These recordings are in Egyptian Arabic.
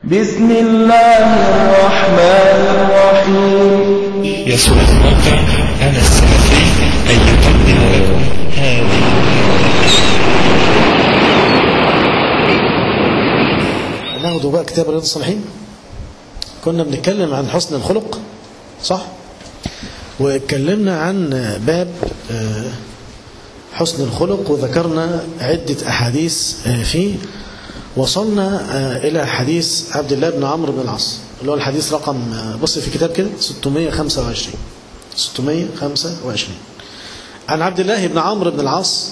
بسم الله الرحمن الرحيم يسر الموقع أنا السلفي أن يقدم لكم هذه ناخده بقى كتاب رياض الصالحين كنا بنتكلم عن حسن الخلق صح واتكلمنا عن باب آه، حسن الخلق وذكرنا عدة أحاديث آه، فيه وصلنا آه، إلى حديث عبد الله بن عمرو بن العاص اللي هو الحديث رقم آه، بص في كتاب كده 625 625 عن عبد الله بن عمرو بن العاص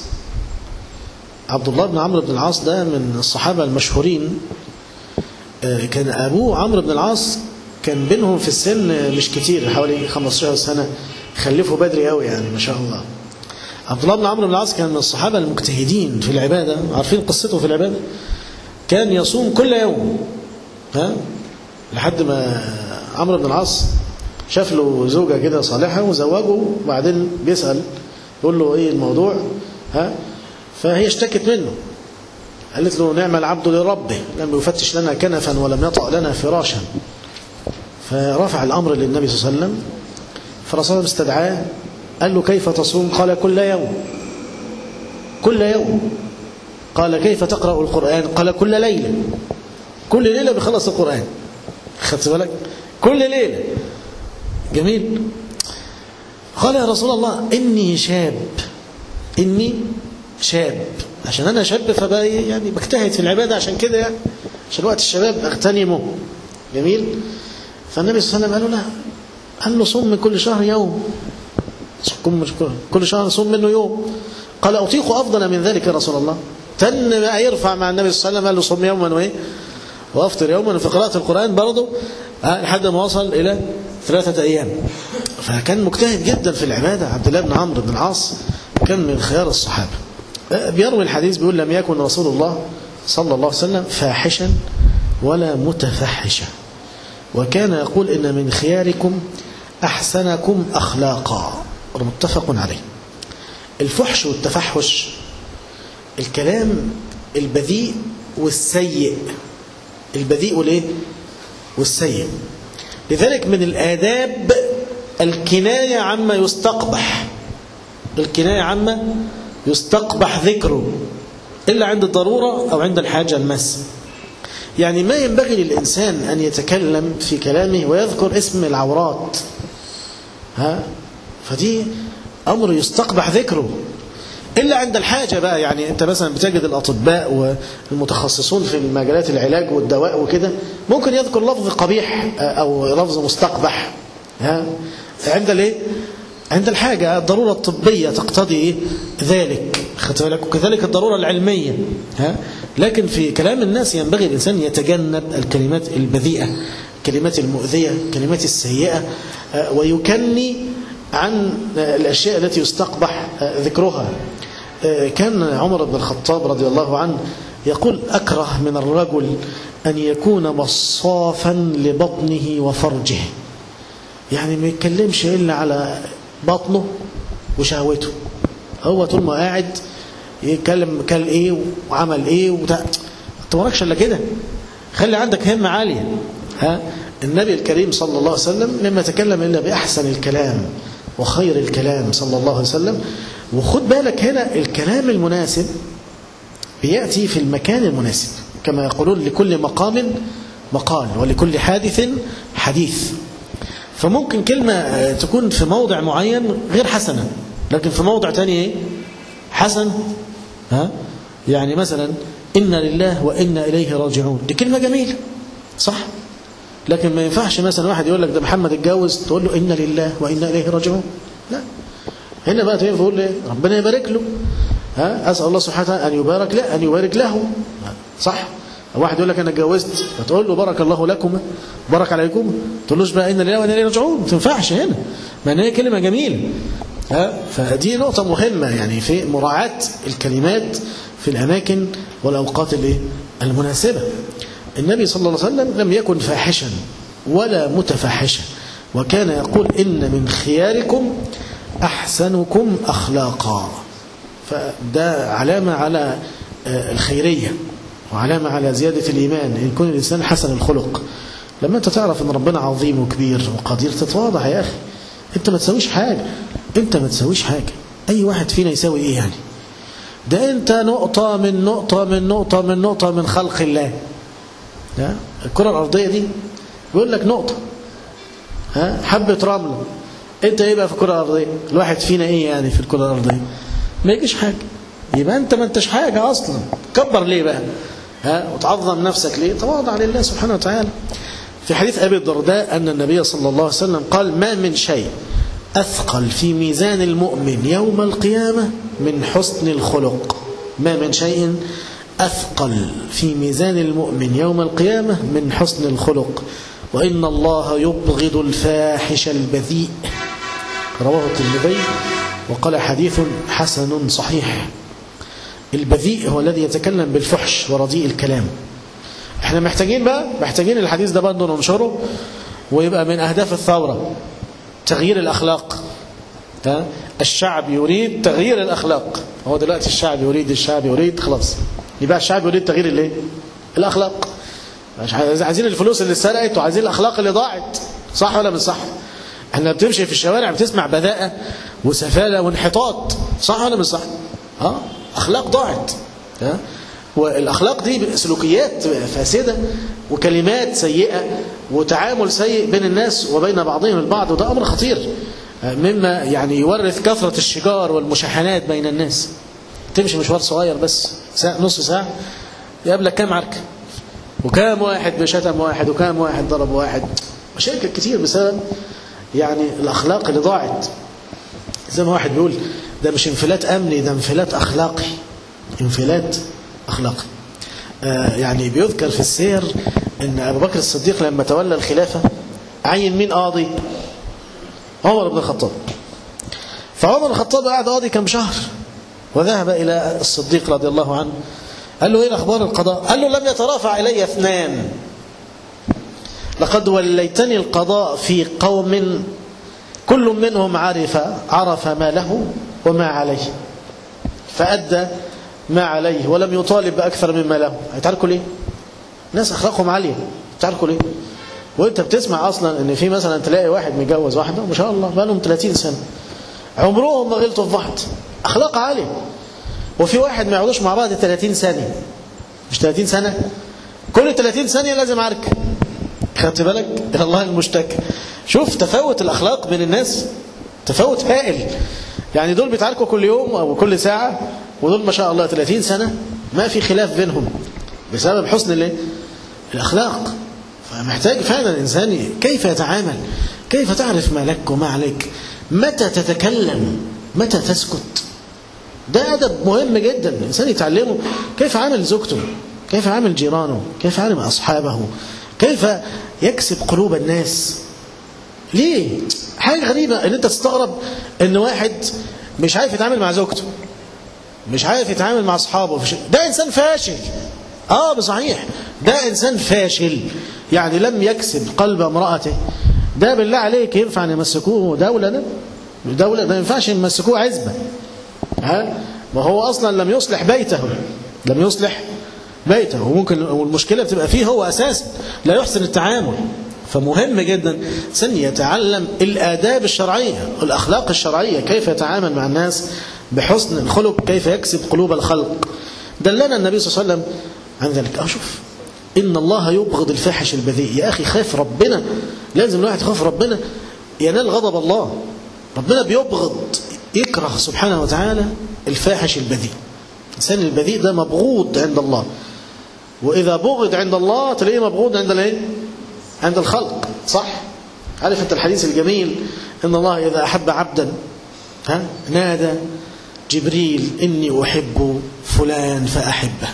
عبد الله بن عمرو بن العاص ده من الصحابة المشهورين آه، كان أبوه عمرو بن العاص كان بينهم في السن آه، مش كتير حوالي 15 سنة خلفوا بدري قوي يعني ما شاء الله عبد الله بن عمرو بن العاص كان من الصحابة المجتهدين في العبادة عارفين قصته في العبادة كان يصوم كل يوم ها لحد ما عمرو بن العاص شاف له زوجة كده صالحة وزوجه وبعدين بيسأل يقول له ايه الموضوع ها فهي اشتكت منه قالت له نعم العبد لربه لم يفتش لنا كنفا ولم يطأ لنا فراشا فرفع الأمر للنبي صلى الله عليه وسلم فرسول الله استدعاه قال له كيف تصوم قال كل يوم كل يوم قال كيف تقرأ القرآن قال كل ليلة كل ليلة بيخلص القرآن خدت بالك كل ليلة جميل قال يا رسول الله إني شاب إني شاب عشان أنا شاب فبقى يعني بجتهد في العبادة عشان كده يعني عشان وقت الشباب أغتنمه جميل فالنبي صلى الله عليه وسلم قال له لا قال له صم من كل شهر يوم صم كل شهر صم منه يوم قال أطيق أفضل من ذلك يا رسول الله تن بقى يرفع مع النبي صلى الله عليه وسلم قال له صم يوما وإيه وأفطر يوما في قراءة القرآن برضه آه، لحد ما وصل إلى ثلاثة أيام فكان مجتهد جدا في العبادة عبد الله بن عمرو بن العاص كان من خيار الصحابة آه، بيروي الحديث بيقول لم يكن رسول الله صلى الله عليه وسلم فاحشا ولا متفحشا وكان يقول إن من خياركم أحسنكم أخلاقا متفق عليه الفحش والتفحش الكلام البذيء والسيء البذيء والايه والسيء لذلك من الآداب الكناية عما يستقبح الكناية عما يستقبح ذكره إلا عند الضرورة أو عند الحاجة الماسة يعني ما ينبغي للإنسان أن يتكلم في كلامه ويذكر اسم العورات ها فدي أمر يستقبح ذكره إلا عند الحاجة بقى يعني أنت مثلا بتجد الأطباء والمتخصصون في مجالات العلاج والدواء وكده ممكن يذكر لفظ قبيح أو لفظ مستقبح ها عند الايه عند الحاجة الضرورة الطبية تقتضي إيه؟ ذلك خدت بالك وكذلك الضرورة العلمية ها لكن في كلام الناس ينبغي الإنسان يتجنب الكلمات البذيئة الكلمات المؤذية الكلمات السيئة آه، ويكني عن آه، الأشياء التي يستقبح آه، ذكرها آه، كان عمر بن الخطاب رضي الله عنه يقول أكره من الرجل أن يكون مصافا لبطنه وفرجه يعني ما يتكلمش إلا على بطنه وشهوته هو طول ما قاعد يتكلم كل ايه وعمل ايه وبتاع انت وراكش الا كده خلي عندك همه عاليه ها النبي الكريم صلى الله عليه وسلم لما تكلم الا باحسن الكلام وخير الكلام صلى الله عليه وسلم وخد بالك هنا الكلام المناسب بياتي في المكان المناسب كما يقولون لكل مقام مقال ولكل حادث حديث فممكن كلمة آه، تكون في موضع معين غير حسنة لكن في موضع تاني ايه حسن ها يعني مثلا إنا لله وإنا إليه راجعون دي كلمة جميلة صح لكن ما ينفعش مثلا واحد يقول لك ده محمد اتجوز تقول له إنا لله وإنا إليه راجعون لا هنا بقى تقول يقول ايه ربنا يبارك له ها أسأل الله سبحانه وتعالى أن يبارك له أن يبارك له صح واحد يقول لك أنا اتجوزت فتقول له بارك الله لكم بارك عليكم ما تقولوش بقى إنا لله وإنا إليه راجعون ما تنفعش هنا ما إن هي كلمة جميلة ها فدي نقطة مهمة يعني في مراعاة الكلمات في الأماكن والأوقات الايه المناسبة النبي صلى الله عليه وسلم لم يكن فاحشا ولا متفحشا وكان يقول إن من خياركم أحسنكم أخلاقا فده علامة على آه، الخيرية وعلامة على زيادة الإيمان إن يكون الإنسان حسن الخلق لما أنت تعرف أن ربنا عظيم وكبير وقدير تتواضع يا أخي أنت ما تسويش حاجة أنت ما تسويش حاجة أي واحد فينا يسوي إيه يعني ده أنت نقطة من نقطة من نقطة من نقطة من خلق الله ها؟ الكرة الأرضية دي بيقول لك نقطة ها حبة رمل أنت إيه بقى في الكرة الأرضية الواحد فينا إيه يعني في الكرة الأرضية ما يجيش حاجة يبقى أنت ما أنتش حاجة أصلا كبر ليه بقى ها وتعظم نفسك ليه تواضع لله سبحانه وتعالى في حديث أبي الدرداء أن النبي صلى الله عليه وسلم قال ما من شيء أثقل في ميزان المؤمن يوم القيامة من حسن الخلق ما من شيء أثقل في ميزان المؤمن يوم القيامة من حسن الخلق وإن الله يبغض الفاحش البذيء رواه الترمذي وقال حديث حسن صحيح البذيء هو الذي يتكلم بالفحش ورديء الكلام احنا محتاجين بقى محتاجين الحديث ده برضه ننشره ويبقى من أهداف الثورة تغيير الأخلاق ها؟ الشعب يريد تغيير الأخلاق هو دلوقتي الشعب يريد الشعب يريد خلاص يبقى الشعب يريد تغيير الايه الأخلاق مش عايزين الفلوس اللي اتسرقت وعايزين الأخلاق اللي ضاعت صح ولا مش صح احنا بتمشي في الشوارع بتسمع بذاءة وسفالة وانحطاط صح ولا مش صح ها أخلاق ضاعت ها والأخلاق دي سلوكيات فاسدة وكلمات سيئة وتعامل سيء بين الناس وبين بعضهم البعض وده أمر خطير مما يعني يورث كثرة الشجار والمشاحنات بين الناس تمشي مشوار صغير بس ساعة نص ساعة يقابلك كام عركة وكام واحد بشتم واحد وكام واحد ضرب واحد مشاكل كتير بسبب يعني الأخلاق اللي ضاعت زي ما واحد بيقول ده مش انفلات أمني ده انفلات أخلاقي انفلات أخلاقي آه يعني بيذكر في السير ان أبو بكر الصديق لما تولى الخلافة عين مين قاضي عمر بن الخطاب فعمر بن الخطاب قعد قاضي كم شهر وذهب إلى الصديق رضي الله عنه قال له ايه اخبار القضاء قال له لم يترافع الي اثنان لقد وليتني القضاء في قوم كل منهم عرف عرف ما له وما عليه فأدى ما عليه ولم يطالب بأكثر مما له هيتعركوا ليه ناس أخلاقهم عالية تعركوا ليه وانت بتسمع أصلا ان في مثلا تلاقي واحد متجوز واحدة ما شاء الله بقى لهم 30 سنة عمرهم ما غلطوا في بعض أخلاق عالية وفي واحد ما يقعدوش مع بعض 30 ثانية مش 30 سنة كل 30 ثانية لازم عرك خدت بالك إلى الله المشتكى شوف تفاوت الأخلاق بين الناس تفاوت هائل يعني دول بيتعاركوا كل يوم أو كل ساعة ودول ما شاء الله 30 سنة ما في خلاف بينهم بسبب حسن الايه الأخلاق فمحتاج فعلا الإنسان كيف يتعامل كيف تعرف ما لك وما عليك متى تتكلم متى تسكت ده أدب مهم جدا الإنسان يتعلمه كيف عامل زوجته كيف عامل جيرانه كيف عامل أصحابه كيف يكسب قلوب الناس ليه حاجة غريبة ان انت تستغرب ان واحد مش عارف يتعامل مع زوجته مش عارف يتعامل مع اصحابه ده انسان فاشل اه بصحيح ده انسان فاشل يعني لم يكسب قلب امرأته ده بالله عليك ينفع ان يمسكوه دولة ده دولة ما ينفعش يمسكوه عزبة ها ما هو اصلا لم يصلح بيته لم يصلح بيته وممكن والمشكلة بتبقى فيه هو أساسا لا يحسن التعامل فمهم جدا سن يتعلم الآداب الشرعية الأخلاق الشرعية كيف يتعامل مع الناس بحسن الخلق كيف يكسب قلوب الخلق دلنا النبي صلى الله عليه وسلم عن ذلك أشوف إن الله يبغض الفاحش البذيء يا أخي خاف ربنا لازم الواحد يخاف ربنا ينال غضب الله ربنا بيبغض يكره سبحانه وتعالى الفاحش البذيء الإنسان البذيء ده مبغوض عند الله وإذا بغض عند الله تلاقيه مبغوض عند الايه عند الخلق صح عارف انت الحديث الجميل ان الله اذا احب عبدا ها نادى جبريل اني احب فلان فاحبه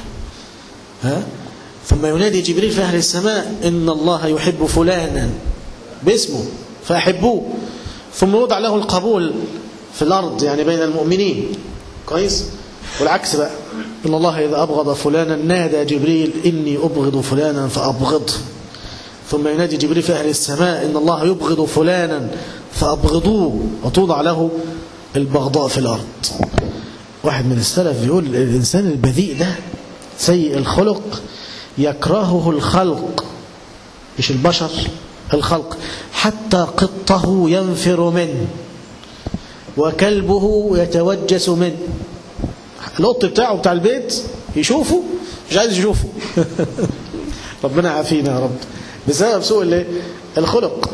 ها ثم ينادي جبريل في اهل السماء ان الله يحب فلانا باسمه فاحبوه ثم يوضع له القبول في الارض يعني بين المؤمنين كويس والعكس بقى إن الله إذا أبغض فلانا نادى جبريل إني أبغض فلانا فأبغضه ثم ينادي جبريل في أهل السماء إن الله يبغض فلانا فأبغضوه وتوضع له البغضاء في الأرض واحد من السلف يقول الإنسان البذيء ده سيء الخلق يكرهه الخلق مش البشر الخلق حتى قطه ينفر منه وكلبه يتوجس منه القط بتاعه بتاع البيت يشوفه مش عايز يشوفه ربنا عافينا يا رب بسبب سوء الايه؟ الخلق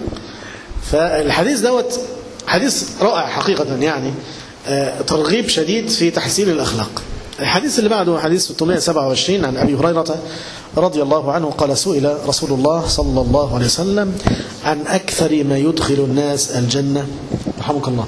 فالحديث دوت حديث رائع حقيقة يعني آه، ترغيب شديد في تحسين الأخلاق الحديث اللي بعده حديث 627 عن أبي هريرة رضي الله عنه قال سئل رسول الله صلى الله عليه وسلم عن أكثر ما يدخل الناس الجنة رحمك الله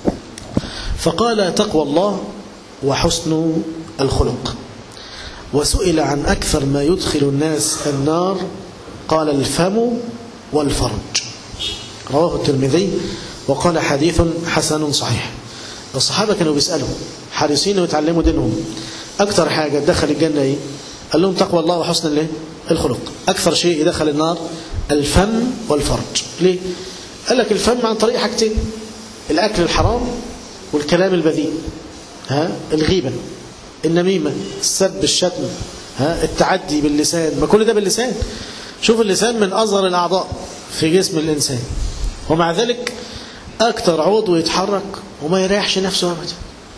فقال تقوى الله وحسن الخلق وسئل عن أكثر ما يدخل الناس النار قال الفم والفرج رواه الترمذي وقال حديث حسن صحيح الصحابة كانوا بيسألوا حريصين ويتعلموا دينهم أكثر حاجة دخل الجنة إيه؟ قال لهم تقوى الله وحسن الايه؟ الخلق أكثر شيء يدخل النار الفم والفرج ليه؟ قال لك الفم عن طريق حاجتين الأكل الحرام والكلام البذيء ها الغيبة النميمة السب الشتم ها التعدي باللسان ما كل ده باللسان شوف اللسان من أصغر الأعضاء في جسم الإنسان ومع ذلك أكتر عضو يتحرك وما يريحش نفسه أبدا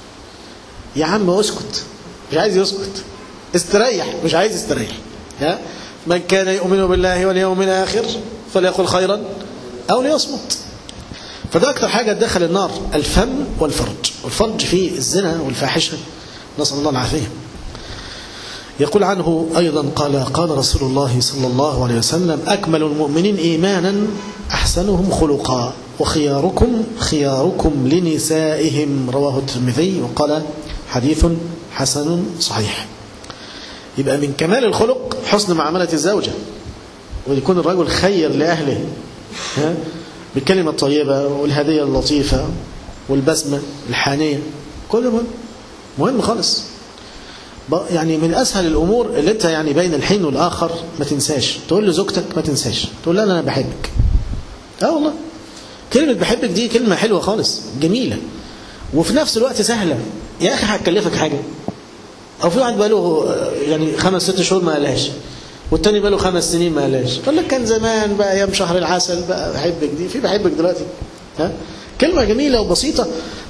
يا عم اسكت مش عايز يسكت استريح مش عايز يستريح ها من كان يؤمن بالله واليوم الآخر فليقل خيرا أو ليصمت فده أكتر حاجة تدخل النار الفم والفرج والفرج فيه الزنا والفاحشة نسأل الله العافية يقول عنه أيضا قال قال رسول الله صلى الله عليه وسلم أكمل المؤمنين إيمانا أحسنهم خلقا وخياركم خياركم لنسائهم رواه الترمذي وقال حديث حسن صحيح يبقى من كمال الخلق حسن معاملة الزوجة ويكون الرجل خير لأهله ها بالكلمة الطيبة والهدية اللطيفة والبسمة الحانية كل مهم مهم خالص يعني من أسهل الأمور اللي أنت يعني بين الحين والآخر ما تنساش تقول لزوجتك ما تنساش تقول لها أنا بحبك اه والله كلمة بحبك دي كلمة حلوة خالص جميلة وفي نفس الوقت سهلة يا أخي هتكلفك حاجة أو في واحد بقاله يعني خمس ست شهور ما قالهاش والتاني بقاله خمس سنين ما قالهاش يقول لك كان زمان بقى أيام شهر العسل بقى بحبك دي في بحبك دلوقتي ها كلمة جميلة وبسيطة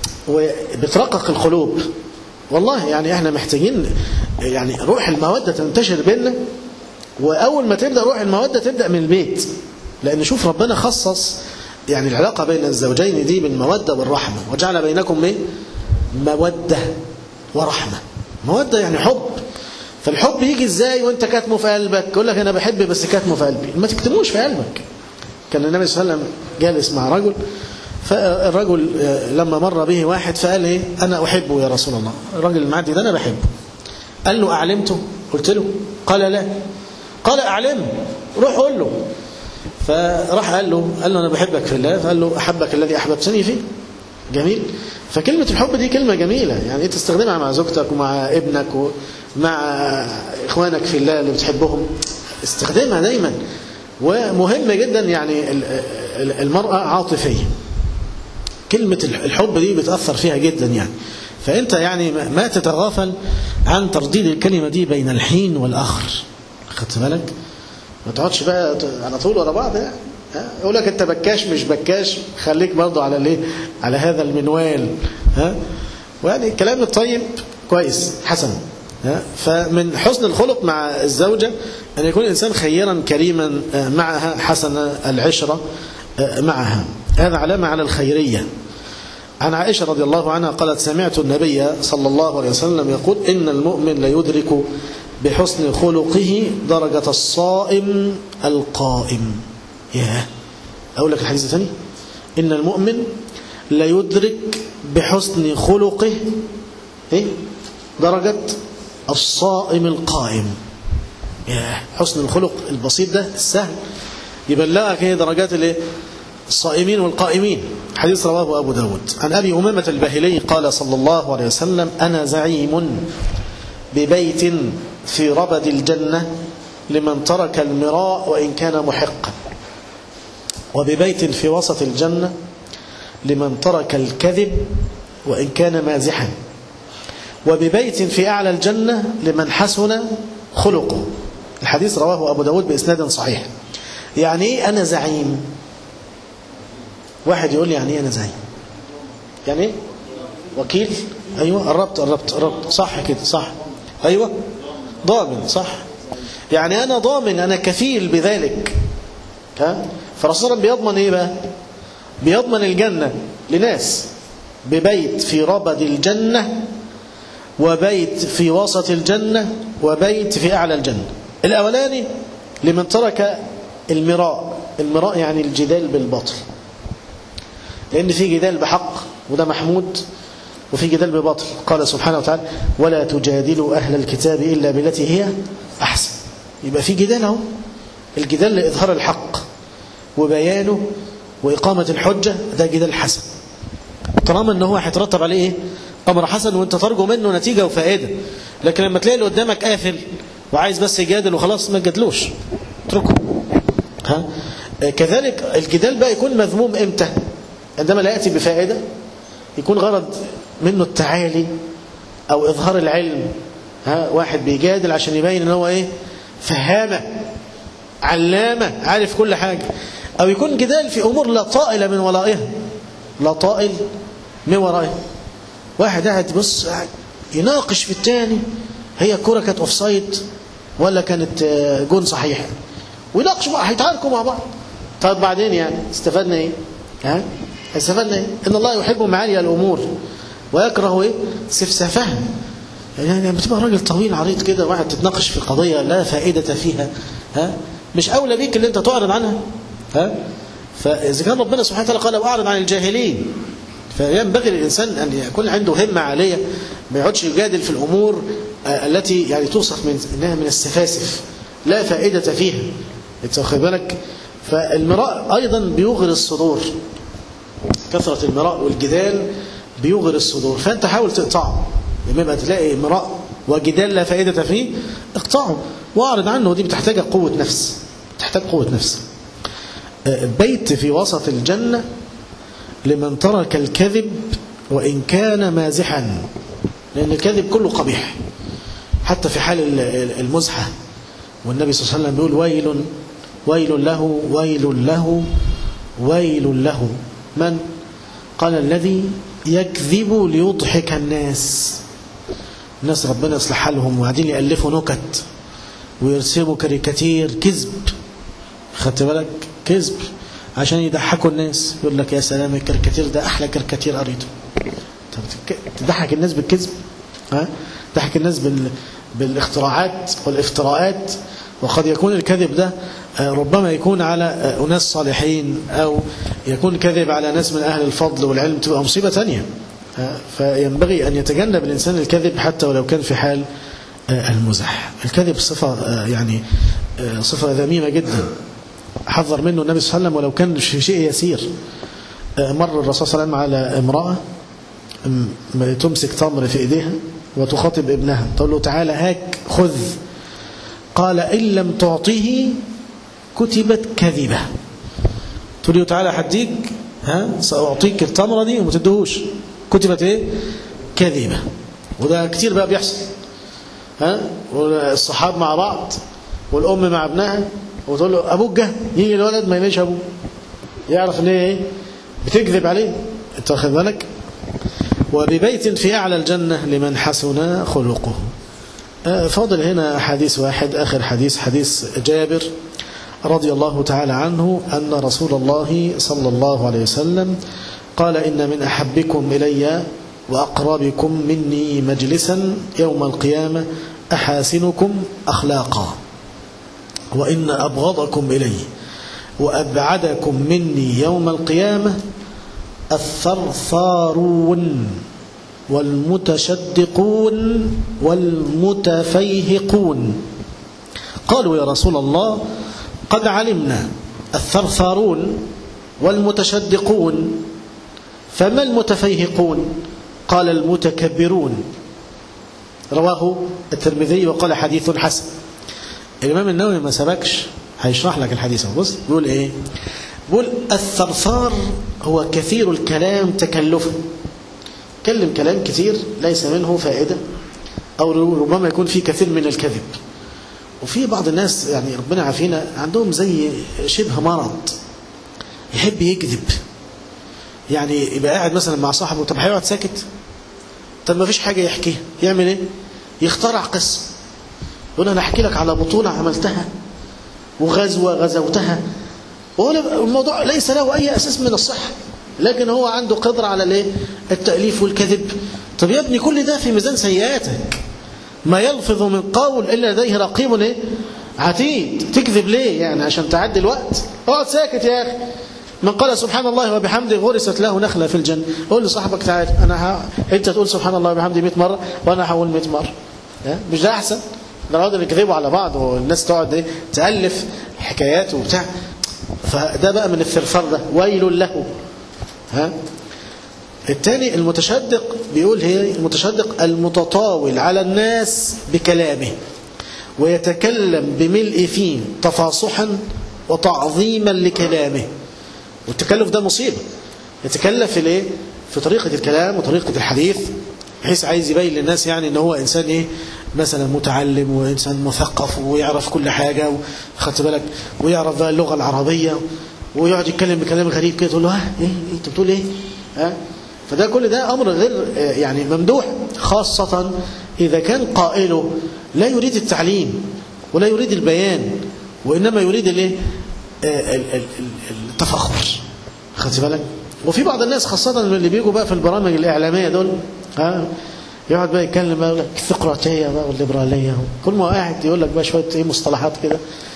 وبترقق القلوب والله يعني احنا محتاجين يعني روح المودة تنتشر بيننا وأول ما تبدأ روح المودة تبدأ من البيت لأن شوف ربنا خصص يعني العلاقة بين الزوجين دي بالمودة والرحمة وجعل بينكم ايه مودة ورحمة مودة يعني حب فالحب يجي ازاي وانت كاتمه في قلبك يقول لك انا بحب بس كاتمه في قلبي ما تكتموش في قلبك كان النبي صلى الله عليه وسلم جالس مع رجل فالرجل لما مر به واحد فقال ايه انا احبه يا رسول الله الراجل المعدي ده انا بحبه قال له اعلمته قلت له قال لا قال اعلمه روح قول له فراح قال له قال له انا بحبك في الله فقال له احبك الذي احببتني فيه جميل فكلمة الحب دي كلمة جميلة يعني انت تستخدمها مع زوجتك ومع ابنك ومع اخوانك في الله اللي بتحبهم استخدمها دايما ومهم جدا يعني المرأة عاطفية كلمة الحب دي بتأثر فيها جدا يعني فأنت يعني ما تتغافل عن ترديد الكلمة دي بين الحين والآخر خدت بالك ما تقعدش بقى على طول ورا بعض يعني يقول لك انت بكاش مش بكاش خليك برضه على الايه على هذا المنوال ها ويعني الكلام الطيب كويس حسن ها فمن حسن الخلق مع الزوجة أن يكون الإنسان خيرا كريما معها حسن العشرة معها هذا علامة على الخيرية عن عائشة رضي الله عنها قالت سمعت النبي صلى الله عليه وسلم يقول إن المؤمن ليدرك بحسن خلقه درجة الصائم القائم ياه أقول لك الحديث الثاني إن المؤمن ليدرك بحسن خلقه إيه؟ درجة الصائم القائم ياه حسن الخلق البسيط ده السهل يبلغك هي درجات الايه الصائمين والقائمين حديث رواه أبو داود عن أبي أمامة الباهلي قال صلى الله عليه وسلم أنا زعيم ببيت في ربد الجنة لمن ترك المراء وإن كان محقا وببيت في وسط الجنة لمن ترك الكذب وإن كان مازحا وببيت في أعلى الجنة لمن حسن خلقه الحديث رواه أبو داود بإسناد صحيح يعني إيه أنا زعيم واحد يقول لي يعني إيه أنا زعيم يعني إيه وكيل أيوة قربت قربت قربت صح كده صح أيوة ضامن صح يعني أنا ضامن أنا كفيل بذلك ها فالرسول بيضمن إيه بقى بيضمن الجنة لناس ببيت في ربد الجنة وبيت في وسط الجنة وبيت في أعلى الجنة الأولاني لمن ترك المراء المراء يعني الجدال بالباطل لأن في جدال بحق وده محمود وفي جدال بباطل قال سبحانه وتعالى ولا تجادلوا أهل الكتاب إلا بالتي هي أحسن يبقى في جدال اهو الجدال لإظهار الحق وبيانه وإقامة الحجة ده جدال حسن طالما ان هو هيترتب عليه ايه امر حسن وانت ترجو منه نتيجه وفائده لكن لما تلاقي اللي قدامك قافل وعايز بس يجادل وخلاص ما تجادلوش اتركه ها كذلك الجدال بقى يكون مذموم امتى عندما لا ياتي بفائده يكون غرض منه التعالي او اظهار العلم ها واحد بيجادل عشان يبين ان هو ايه فهامه علامه عارف كل حاجه او يكون جدال في امور لا طائل من ورائها لا طائل من ورائه واحد قاعد بص يناقش في الثاني هي الكرة كانت اوف سايد ولا كانت جون صحيح ويناقشوا بقى هيتعاركوا مع بعض طب بعدين يعني استفدنا ايه ها استفدنا ايه ان الله يحب معالي الامور ويكره ايه سفسافها يعني لما تبقى راجل طويل عريض كده واحد تتناقش في قضيه لا فائده فيها ها مش اولى بيك اللي انت تعرض عنها ها فإذا كان ربنا سبحانه وتعالى قال وأعرض عن الجاهلين فينبغي للإنسان أن يكون عنده همة عالية ما يقعدش يجادل في الأمور التي يعني توصف من إنها من السفاسف لا فائدة فيها أنت واخد بالك فالمراء أيضا بيغري الصدور كثرة المراء والجدال بيغري الصدور فأنت حاول تقطعه لما يبقى تلاقي مراء وجدال لا فائدة فيه اقطعه واعرض عنه ودي بتحتاج قوة نفس تحتاج قوة نفس بيت في وسط الجنة لمن ترك الكذب وإن كان مازحا لأن الكذب كله قبيح حتى في حال المزحة والنبي صلى الله عليه وسلم بيقول ويل ويل له ويل له ويل له من قال الذي يكذب ليضحك الناس الناس ربنا يصلح حالهم وقاعدين يألفوا نكت ويرسموا كاريكاتير كذب خدت بالك كذب عشان يضحكوا الناس يقول لك يا سلام الكاريكاتير ده احلى كاريكاتير قريته طب تضحك الناس بالكذب ها تضحك الناس بال... بالاختراعات والافتراءات وقد يكون الكذب ده ربما يكون على أناس صالحين أو يكون كذب على ناس من أهل الفضل والعلم تبقى مصيبة تانية فينبغي أن يتجنب الإنسان الكذب حتى ولو كان في حال المزح الكذب صفة يعني صفة ذميمة جدا حذر منه النبي صلى الله عليه وسلم ولو كان في شيء يسير مر الرسول صلى الله عليه وسلم على امرأة تمسك تمر في ايديها وتخاطب ابنها تقول له تعالى هاك خذ قال إن لم تعطيه كتبت كذبة تقول له تعالى حديك ها سأعطيك التمرة دي وما تدهوش كتبت ايه كذبة وده كتير بقى بيحصل ها والصحاب مع بعض والأم مع ابنها وتقول له أبوك جه يجي الولد ما يلاقيش أبوه يعرف ان هي ايه بتكذب عليه انت واخد بالك وببيت في أعلى الجنة لمن حسن خلقه فاضل هنا حديث واحد آخر حديث حديث جابر رضي الله تعالى عنه أن رسول الله صلى الله عليه وسلم قال إن من أحبكم إلي وأقربكم مني مجلسا يوم القيامة أحاسنكم أخلاقا وإن أبغضكم إلي وأبعدكم مني يوم القيامة الثرثارون والمتشدقون والمتفيهقون قالوا يا رسول الله قد علمنا الثرثارون والمتشدقون فما المتفيهقون قال المتكبرون رواه الترمذي وقال حديث حسن الإمام النووي ما سبكش هيشرح لك الحديث بص بيقول ايه بيقول الثرثار هو كثير الكلام تكلفا كلم كلام كتير ليس منه فائدة أو ربما يكون فيه كثير من الكذب وفي بعض الناس يعني ربنا عافينا عندهم زي شبه مرض يحب يكذب يعني يبقى قاعد مثلا مع صاحبه طب هيقعد ساكت طب ما فيش حاجة يحكيها يعمل ايه يخترع قصة يقول انا احكي لك على بطولة عملتها وغزوة غزوتها وهو الموضوع ليس له اي اساس من الصحة لكن هو عنده قدرة على الايه التأليف والكذب طب يا ابني كل ده في ميزان سيئاتك ما يلفظ من قول الا لديه رقيب ايه عتيد تكذب ليه يعني عشان تعدي الوقت اقعد ساكت يا اخي من قال سبحان الله وبحمده غرست له نخلة في الجنة قول لصاحبك تعال أنا ه... أنت تقول سبحان الله وبحمده 100 مرة وأنا هقول 100 مرة مش ده أحسن ده نقعد نكذبوا على بعض والناس تقعد ايه تألف حكايات وبتاع فده بقى من الثرثار ده ويل له ها الثاني المتشدق بيقول هي المتشدق المتطاول على الناس بكلامه ويتكلم بملء فيه تفاصحا وتعظيما لكلامه والتكلف ده مصيبة يتكلف في الايه في طريقة الكلام وطريقة الحديث بحيث عايز يبين للناس يعني ان هو انسان ايه مثلا متعلم وانسان مثقف ويعرف كل حاجة خدت بالك ويعرف بقى اللغة العربية ويقعد يتكلم بكلام غريب كده تقول له ها ايه انت بتقول ايه ها فده كل ده امر غير يعني ممدوح خاصة اذا كان قائله لا يريد التعليم ولا يريد البيان وانما يريد الايه التفاخر خدت بالك وفي بعض الناس خاصة اللي بيجوا بقى في البرامج الإعلامية دول ها يقعد بقى يتكلم بقى يقول لك الثقراطية بقى والليبرالية كل ما قاعد يقول لك بقى شوية ايه مصطلحات كده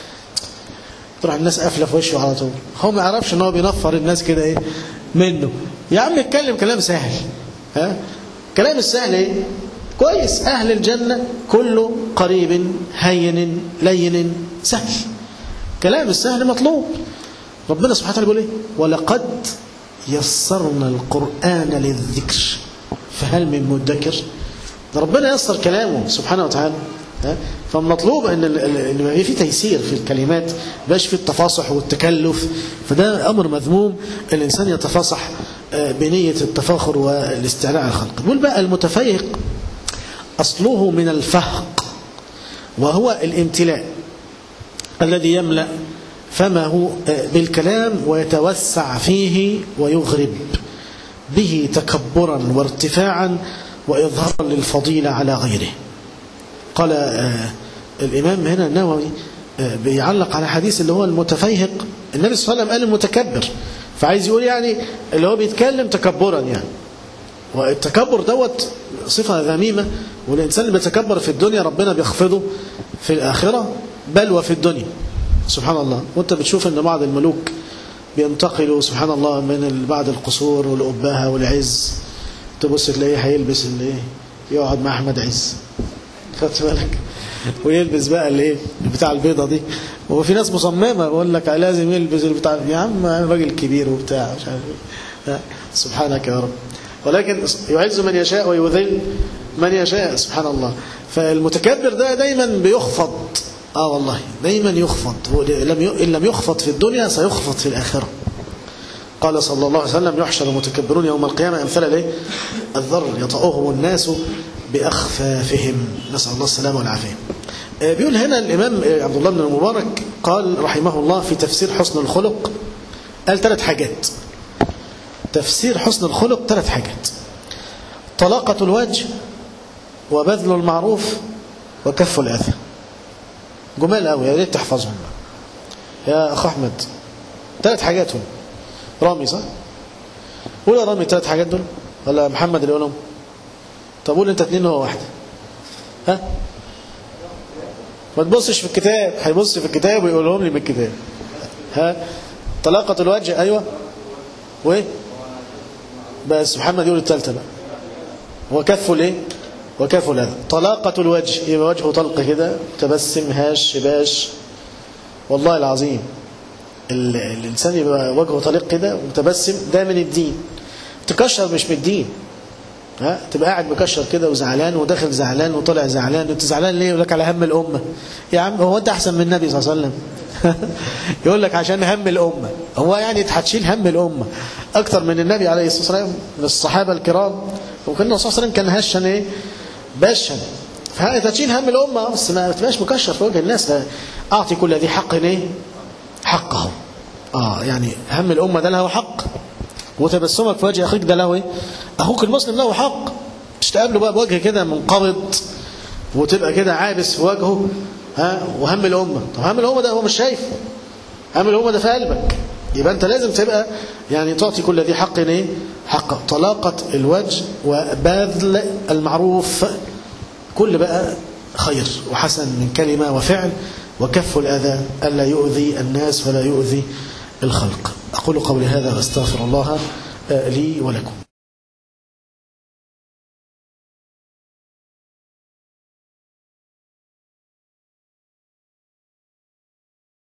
تروح الناس قافلة في وشه على طول هو ما يعرفش ان هو بينفر الناس كده ايه منه يا عم اتكلم كلام سهل ها كلام السهل ايه كويس أهل الجنة كله قريب هين لين سهل كلام السهل مطلوب ربنا سبحانه وتعالى بيقول ايه ولقد يسرنا القرآن للذكر فهل من مدكر ده ربنا يسر كلامه سبحانه وتعالى فالمطلوب ان ان يبقى في تيسير في الكلمات باش في التفاصح والتكلف فده امر مذموم الانسان يتفاصح بنيه التفاخر والاستعلاء على الخلق بيقول بقى المتفيق اصله من الفهق وهو الامتلاء الذي يملا فمه بالكلام ويتوسع فيه ويغرب به تكبرا وارتفاعا وإظهارا للفضيلة على غيره قال الإمام هنا النووي بيعلق على حديث اللي هو المتفيهق النبي صلى الله عليه وسلم قال المتكبر فعايز يقول يعني اللي هو بيتكلم تكبرا يعني والتكبر دوت صفة ذميمة والإنسان اللي بيتكبر في الدنيا ربنا بيخفضه في الآخرة بل وفي الدنيا سبحان الله وانت بتشوف ان بعض الملوك بينتقلوا سبحان الله من بعض القصور والأبهة والعز تبص تلاقيه هيلبس اللي ايه يقعد مع أحمد عز خدت بالك ويلبس بقى الايه بتاع البيضة دي وفي ناس مصممة بقول لك لازم يلبس بتاع يا عم راجل كبير وبتاع مش عارف سبحانك يا رب ولكن يعز من يشاء ويذل من يشاء سبحان الله فالمتكبر ده دايما بيخفض اه والله دايما يخفض إن لم يخفض في الدنيا سيخفض في الآخرة قال صلى الله عليه وسلم يحشر المتكبرون يوم القيامة أمثال ليه الذر يطأهم الناس بأخفافهم نسأل الله السلامة والعافية بيقول هنا الإمام عبد الله بن المبارك قال رحمه الله في تفسير حسن الخلق قال ثلاث حاجات تفسير حسن الخلق ثلاث حاجات طلاقة الوجه وبذل المعروف وكف الأذى جمال قوي يا ريت تحفظهم يا أخ أحمد ثلاث حاجات هم رامي صح قول يا رامي الثلاث حاجات دول ولا محمد اللي يقولهم طب قول انت اتنين وهو واحدة ها ما تبصش في الكتاب هيبص في الكتاب ويقولهم لي من الكتاب ها طلاقة الوجه أيوة وايه بس محمد يقول الثالثة بقى وكفه ليه وكفه الأذى طلاقة الوجه يبقى وجهه طلق كده تبسم هاش باش والله العظيم الإنسان يبقى وجهه طلق كده ومتبسم ده من الدين تكشر مش من الدين ها تبقى قاعد مكشر كده وزعلان وداخل زعلان وطلع زعلان انت زعلان ليه يقول لك على هم الأمة يا عم هو انت أحسن من النبي صلى الله عليه وسلم يقول لك عشان هم الأمة هو يعني هتشيل هم الأمة أكثر من النبي عليه الصلاة والسلام من الصحابة الكرام وكان الرسول صلى الله عليه وسلم كان هشا ايه باشا فانت تشيل هم الامه بس ما تبقاش مكشر في وجه الناس لا اعطي كل ذي حق ايه حقه اه يعني هم الامه ده له حق وتبسمك في وجه اخيك ده له ايه اخوك المسلم له حق مش تقابله بقى بوجه كده منقبض وتبقى كده عابس في وجهه ها وهم الامه طب هم الامه ده هو مش شايفه هم الامه ده في قلبك يبقى انت لازم تبقى يعني تعطي كل ذي حق ايه حقه طلاقه الوجه وبذل المعروف كل بقى خير وحسن من كلمه وفعل وكف الاذى الا يؤذي الناس ولا يؤذي الخلق اقول قولي هذا واستغفر الله لي ولكم